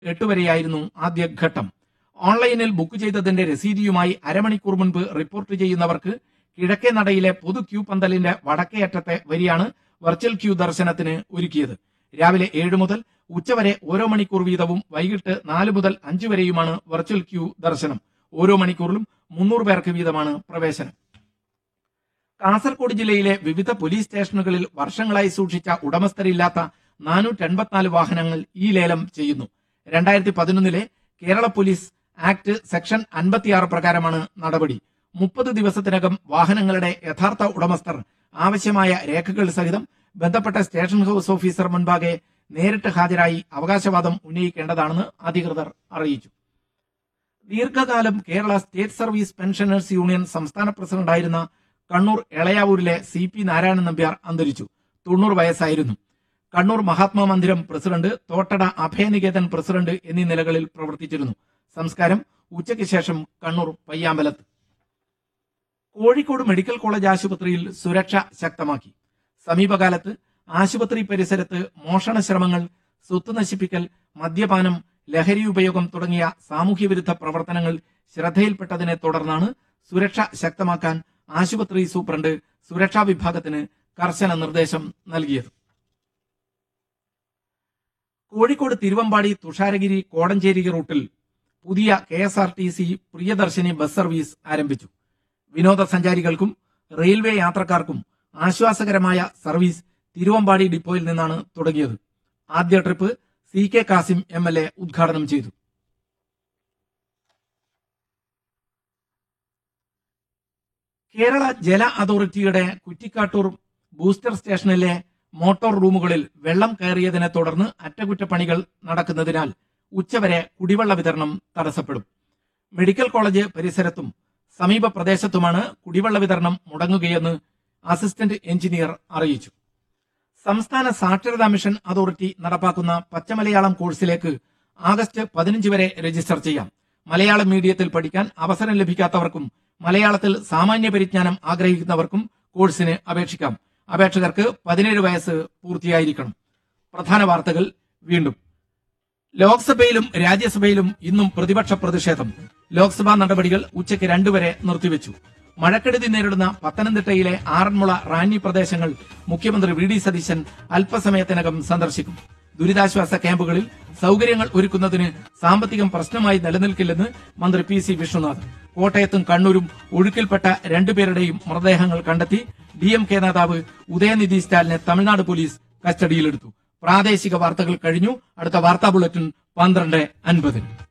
എട്ട് വരെയായിരുന്നു ആദ്യഘട്ടം ഓൺലൈനിൽ ബുക്ക് ചെയ്തതിന്റെ രസീതിയുമായി അരമണിക്കൂർ മുൻപ് റിപ്പോർട്ട് ചെയ്യുന്നവർക്ക് കിഴക്കേ നടയിലെ പൊതു ക്യൂ പന്തലിന്റെ വടക്കേ അറ്റത്തെ വരിയാണ് വെർച്വൽ ക്യൂ ദർശനത്തിന് ഒരുക്കിയത് രാവിലെ ഏഴ് മുതൽ ഉച്ചവരെ ഓരോ മണിക്കൂർ വീതവും വൈകിട്ട് നാല് മുതൽ അഞ്ച് വരെയുമാണ് വെർച്വൽ ക്യൂ ദർശനം ഓരോ മണിക്കൂറിലും മുന്നൂറ് പേർക്ക് വീതമാണ് പ്രവേശനം കാസർഗോഡ് ജില്ലയിലെ വിവിധ പോലീസ് സ്റ്റേഷനുകളിൽ വർഷങ്ങളായി സൂക്ഷിച്ച ഉടമസ്ഥരില്ലാത്ത നാനൂറ്റി എൺപത്തിനാല് വാഹനങ്ങൾ ഈ ലേലം ചെയ്യുന്നു രണ്ടായിരത്തി പതിനൊന്നിലെ കേരള പോലീസ് ആക്ട് സെക്ഷൻ അൻപത്തിയാറ് പ്രകാരമാണ് നടപടി മുപ്പത് ദിവസത്തിനകം വാഹനങ്ങളുടെ യഥാർത്ഥ ഉടമസ്ഥർ ആവശ്യമായ രേഖകൾ സഹിതം ബന്ധപ്പെട്ട സ്റ്റേഷൻ ഹൌസ് ഓഫീസർ മുൻപാകെ നേരിട്ട് ഹാജരായി അവകാശവാദം ഉന്നയിക്കേണ്ടതാണെന്ന് അധികൃതർ അറിയിച്ചു ദീർഘകാലം Kerala state service pensioners union സംസ്ഥാന പ്രസിഡന്റായിരുന്ന കണ്ണൂർ എളയാവൂരിലെ സി പി നാരായണൻ നമ്പ്യാർ അന്തരിച്ചു തൊണ്ണൂറ് വയസ്സായിരുന്നു കണ്ണൂർ മഹാത്മാ മന്ദിരം പ്രസിഡന്റ് തോട്ടട അഭയനികേതൻ പ്രസിഡന്റ് എന്നീ നിലകളിൽ പ്രവർത്തിച്ചിരുന്നു സംസ്കാരം ഉച്ചയ്ക്ക് ശേഷം കണ്ണൂർ പയ്യാമ്പലത്ത് കോഴിക്കോട് മെഡിക്കൽ കോളേജ് ആശുപത്രിയിൽ സുരക്ഷ ശക്തമാക്കി സമീപകാലത്ത് ആശുപത്രി പരിസരത്ത് മോഷണ ശ്രമങ്ങൾ സ്വത്ത് നശിപ്പിക്കൽ മദ്യപാനം ലഹരി ഉപയോഗം തുടങ്ങിയ സാമൂഹ്യ വിരുദ്ധ പ്രവർത്തനങ്ങൾ ശ്രദ്ധയിൽപ്പെട്ടതിനെ തുടർന്നാണ് സുരക്ഷ ശക്തമാക്കാൻ ആശുപത്രി സൂപ്രണ്ട് സുരക്ഷാ വിഭാഗത്തിന് കർശന നിർദ്ദേശം നൽകിയത് കോഴിക്കോട് തിരുവമ്പാടി തുഷാരഗിരി കോടഞ്ചേരി റൂട്ടിൽ പുതിയ K S R T C Priyadarshini bus service ആരംഭിച്ചു വിനോദസഞ്ചാരികൾക്കും റെയിൽവേ യാത്രക്കാർക്കും ആശ്വാസകരമായ സർവീസ് തിരുവമ്പാടി ഡിപ്പോയിൽ നിന്നാണ് തുടങ്ങിയത് ആദ്യ trip C K Kasim M L A ഉദ്ഘാടനം ചെയ്തു കേരള ജല അതോറിറ്റിയുടെ കുറ്റിക്കാട്ടൂർ ബൂസ്റ്റർ സ്റ്റേഷനിലെ മോട്ടോർ റൂമുകളിൽ വെള്ളം കയറിയതിനെ തുടർന്ന് അറ്റകുറ്റപ്പണികൾ നടക്കുന്നതിനാൽ ഉച്ചവരെ കുടിവെള്ള വിതരണം തടസ്സപ്പെടും മെഡിക്കൽ കോളേജ് പരിസരത്തും സമീപ പ്രദേശത്തുമാണ് കുടിവെള്ള വിതരണം മുടങ്ങുകയെന്ന് അസിസ്റ്റന്റ് എഞ്ചിനീയർ അറിയിച്ചു സംസ്ഥാന സാക്ഷരതാ മിഷൻ അതോറിറ്റി നടപ്പാക്കുന്ന പച്ചമലയാളം കോഴ്സിലേക്ക് ആഗസ്റ്റ് പതിനഞ്ച് വരെ രജിസ്റ്റർ ചെയ്യാം മലയാളം മീഡിയത്തിൽ പഠിക്കാൻ അവസരം ലഭിക്കാത്തവർക്കും മലയാളത്തിൽ സാമാന്യ പരിജ്ഞാനം ആഗ്രഹിക്കുന്നവർക്കും കോഴ്സിന് അപേക്ഷിക്കാം അപേക്ഷകർക്ക് പതിനേഴ് വയസ്സ് പൂർത്തിയായിരിക്കണം പ്രധാന വാർത്തകൾ വീണ്ടും ലോക്സഭയിലും രാജ്യസഭയിലും ഇന്നും പ്രതിപക്ഷ പ്രതിഷേധം ലോക്സഭാ നടപടികൾ ഉച്ചയ്ക്ക് രണ്ടുവരെ നിർത്തിവെച്ചു മഴക്കെടുതി നേരിടുന്ന പത്തനംതിട്ടയിലെ ആറന്മുള റാന്നി പ്രദേശങ്ങൾ മുഖ്യമന്ത്രി വി ഡി സതീശൻ അല്പസമയത്തിനകം സന്ദർശിക്കും ദുരിതാശ്വാസ ക്യാമ്പുകളിൽ സൗകര്യങ്ങൾ ഒരുക്കുന്നതിന് സാമ്പത്തികം പ്രശ്നമായി നിലനിൽക്കില്ലെന്ന് മന്ത്രി പി സി വിഷ്ണുനാഥ് കോട്ടയത്തും കണ്ണൂരും ഒഴുക്കിൽപ്പെട്ട രണ്ടുപേരുടെയും മൃതദേഹങ്ങൾ കണ്ടെത്തി ഡി എം കെ നേതാവ് ഉദയനിധി സ്റ്റാലിനെ തമിഴ്നാട് പോലീസ് കസ്റ്റഡിയിലെടുത്തു പ്രാദേശിക വാർത്തകൾ കഴിഞ്ഞു അടുത്ത വാർത്താ ബുള്ളറ്റിൻ പന്ത്രണ്ട് അൻപതിന്